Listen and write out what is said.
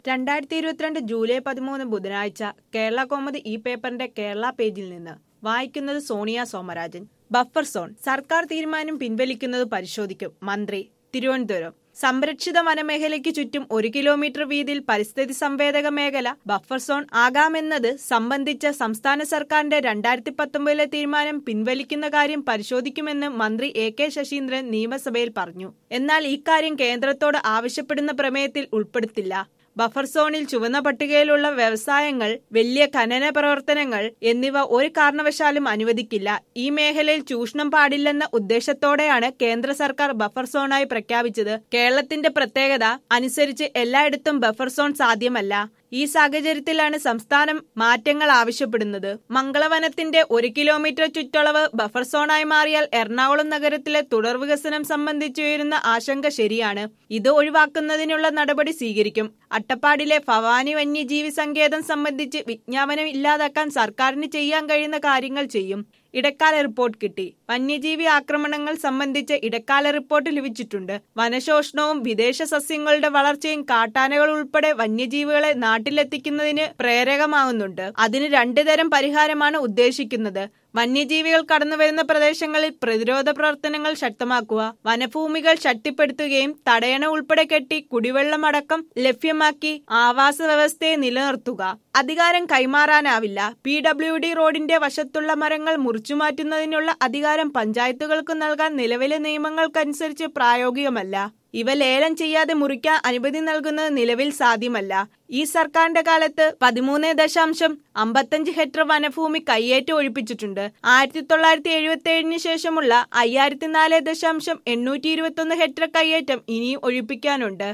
രണ്ടായിരത്തി ഇരുപത്തിരണ്ട് ജൂലൈ പതിമൂന്ന് ബുധനാഴ്ച കേരള കോമതി ഈ പേപ്പറിന്റെ കേരള പേജിൽ നിന്ന് വായിക്കുന്നത് സോണിയ സോമരാജൻ ബഫർ സോൺ സർക്കാർ തീരുമാനം പിൻവലിക്കുന്നത് പരിശോധിക്കും മന്ത്രി തിരുവനന്തപുരം സംരക്ഷിത വനമേഖലയ്ക്ക് ചുറ്റും ഒരു കിലോമീറ്റർ വീതിയിൽ പരിസ്ഥിതി സംവേദക മേഖല ബഫർ സോൺ ആകാമെന്നത് സംബന്ധിച്ച സംസ്ഥാന സർക്കാരിന്റെ രണ്ടായിരത്തി പത്തൊമ്പതിലെ തീരുമാനം പിൻവലിക്കുന്ന കാര്യം പരിശോധിക്കുമെന്ന് മന്ത്രി എ കെ ശശീന്ദ്രൻ നിയമസഭയിൽ പറഞ്ഞു എന്നാൽ ഇക്കാര്യം കേന്ദ്രത്തോട് ആവശ്യപ്പെടുന്ന പ്രമേയത്തിൽ ഉൾപ്പെടുത്തില്ല ബഫർ സോണിൽ ചുവന്ന പട്ടികയിലുള്ള വ്യവസായങ്ങൾ വലിയ ഖനന പ്രവർത്തനങ്ങൾ എന്നിവ ഒരു കാരണവശാലും അനുവദിക്കില്ല ഈ മേഖലയിൽ ചൂഷണം പാടില്ലെന്ന ഉദ്ദേശത്തോടെയാണ് കേന്ദ്ര സർക്കാർ ബഫർ സോണായി പ്രഖ്യാപിച്ചത് കേരളത്തിന്റെ പ്രത്യേകത അനുസരിച്ച് എല്ലായിടത്തും ബഫർ സോൺ സാധ്യമല്ല ഈ സാഹചര്യത്തിലാണ് സംസ്ഥാനം മാറ്റങ്ങൾ ആവശ്യപ്പെടുന്നത് മംഗളവനത്തിന്റെ ഒരു കിലോമീറ്റർ ചുറ്റളവ് ബഫർ സോണായി മാറിയാൽ എറണാകുളം നഗരത്തിലെ തുടർ വികസനം സംബന്ധിച്ചുയരുന്ന ആശങ്ക ശരിയാണ് ഇത് ഒഴിവാക്കുന്നതിനുള്ള നടപടി സ്വീകരിക്കും അട്ടപ്പാടിലെ ഭവാനി വന്യജീവി സങ്കേതം സംബന്ധിച്ച് വിജ്ഞാപനം ഇല്ലാതാക്കാൻ സർക്കാരിന് ചെയ്യാൻ കഴിയുന്ന കാര്യങ്ങൾ ചെയ്യും ഇടക്കാല റിപ്പോർട്ട് കിട്ടി വന്യജീവി ആക്രമണങ്ങൾ സംബന്ധിച്ച് ഇടക്കാല റിപ്പോർട്ട് ലഭിച്ചിട്ടുണ്ട് വനശോഷണവും വിദേശ സസ്യങ്ങളുടെ വളർച്ചയും കാട്ടാനകൾ ഉൾപ്പെടെ വന്യജീവികളെ നാട്ടിലെത്തിക്കുന്നതിന് പ്രേരകമാകുന്നുണ്ട് അതിന് രണ്ടു തരം പരിഹാരമാണ് ഉദ്ദേശിക്കുന്നത് വന്യജീവികൾ കടന്നുവരുന്ന പ്രദേശങ്ങളിൽ പ്രതിരോധ പ്രവർത്തനങ്ങൾ ശക്തമാക്കുക വനഭൂമികൾ ശക്തിപ്പെടുത്തുകയും തടയണ ഉൾപ്പെടെ കെട്ടി കുടിവെള്ളമടക്കം ലഭ്യമാക്കി ആവാസ വ്യവസ്ഥയെ നിലനിർത്തുക അധികാരം കൈമാറാനാവില്ല പി ഡബ്ല്യു ഡി റോഡിന്റെ വശത്തുള്ള മരങ്ങൾ മുറിച്ചുമാറ്റുന്നതിനുള്ള അധികാരം പഞ്ചായത്തുകൾക്ക് നൽകാൻ നിലവിലെ നിയമങ്ങൾക്കനുസരിച്ച് പ്രായോഗികമല്ല ഇവ ലേലം ചെയ്യാതെ മുറിക്കാൻ അനുമതി നൽകുന്നത് നിലവിൽ സാധ്യമല്ല ഈ സർക്കാരിന്റെ കാലത്ത് പതിമൂന്ന് ദശാംശം അമ്പത്തഞ്ച് ഹെക്ടർ വനഭൂമി കയ്യേറ്റം ഒഴിപ്പിച്ചിട്ടുണ്ട് ആയിരത്തി തൊള്ളായിരത്തി എഴുപത്തി ഏഴിന് ശേഷമുള്ള അയ്യായിരത്തി നാല് ദശാംശം എണ്ണൂറ്റി ഇരുപത്തി ഒന്ന് ഹെക്ടർ കയ്യേറ്റം ഇനിയും ഒഴിപ്പിക്കാനുണ്ട്